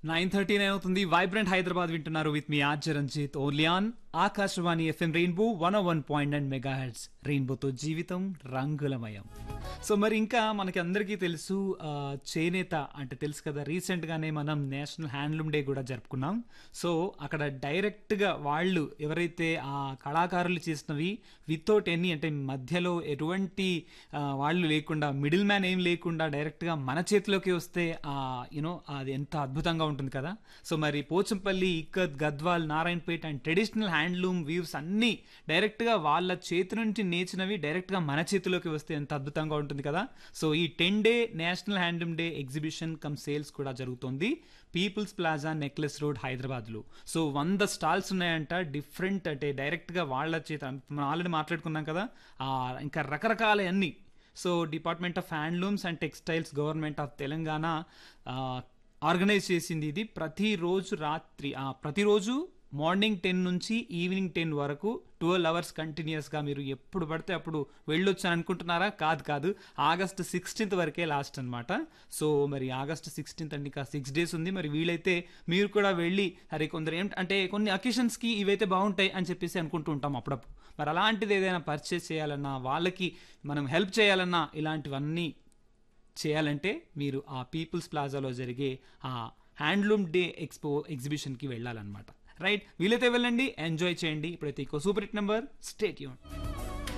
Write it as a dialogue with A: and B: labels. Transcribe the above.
A: nine thirty nine అవుతుంది vibrant Hyderabad వింటున్నారు with me RJ Ranjith ఓలియాన్ Akashvani FM rainbow one one point and mega hertz రెయిన్బోతో జీవితం రంగులమయం సో మరి ఇంకా మనకి అందరికీ తెలుసు ఆ, చేనేత అంటే తెలుసు కదా రీసెంట్గానే మనం నేషనల్ హ్యాండ్లూమ్ డే కూడా జరుపుకున్నాం సో అక్కడ డైరెక్ట్గా వాళ్ళు ఎవరైతే ఆ కళాకారులు చేసినవి వితౌట్ ఎనీ అంటే మధ్యలో ఎటువంటి ఆ, వాళ్ళు లేకుండా మిడిల్ మ్యాన్ ఏం లేకుండా డైరెక్ట్గా మన చేతిలోకి వస్తే యూనో అది ఎంత అద్భుతంగా ఉంటుంది కదా సో మరి Pochampally ikat Gadwal Narayanpet and traditional handloom weaves అన్నీ డైరెక్ట్గా వాళ్ళ చేతి నుంచి నేర్చినవి డైరెక్ట్గా మన చేతిలోకి వస్తే ఎంత అద్భుతంగా ఉంటుంది కదా సో ఈ ten day national handloom day exhibition cum sales కూడా జరుగుతుంది పీపుల్స్ ప్లాజా నెక్లెస్ రోడ్ హైదరాబాద్లో సో వంద స్టాల్స్ ఉన్నాయంట డిఫరెంట్ అంటే డైరెక్ట్గా వాళ్ళ చేత మనం ఆల్రెడీ మాట్లాడుకున్నాం కదా ఆ, ఇంకా రకరకాల అన్ని so department of handlooms and textiles government of Telangana ఆ, ఆర్గనైజ్ చేసింది ఇది ప్రతిరోజు రాత్రి ఆ, ప్రతిరోజు మార్నింగ్ టెన్ నుంచి ఈవినింగ్ టెన్ వరకు ట్వెల్వ్ అవర్స్ కంటిన్యూస్గా మీరు ఎప్పుడు పడితే అప్పుడు వెళ్ళొచ్చు అని అనుకుంటున్నారా కాదు కాదు ఆగస్ట్ సిక్స్టీన్త్ వరకే లాస్ట్ అనమాట సో మరి ఆగస్ట్ సిక్స్టీన్త్ అంటే ఇంకా సిక్స్ డేస్ ఉంది మరి వీలైతే మీరు కూడా వెళ్ళి అరే కొందరు ఏం అంటే కొన్ని అకేషన్స్కి ఇవైతే బాగుంటాయి అని చెప్పేసి అనుకుంటూ ఉంటాం అప్పుడప్పుడు మరి అలాంటిది ఏదైనా పర్చేస్ చేయాలన్నా వాళ్ళకి మనం హెల్ప్ చేయాలన్నా ఇలాంటివన్నీ చేయాలంటే మీరు ఆ పీపుల్స్ ప్లాజాలో జరిగే ఆ హ్యాండ్లూమ్ డే ఎక్స్పో ఎగ్జిబిషన్కి వెళ్ళాలన్నమాట రైట్ వీలైతే వెళ్ళండి ఎంజాయ్ చేయండి ఇప్పుడైతే ఇంకో సూపర్ హిట్ నెంబర్ స్టేట్ యూన్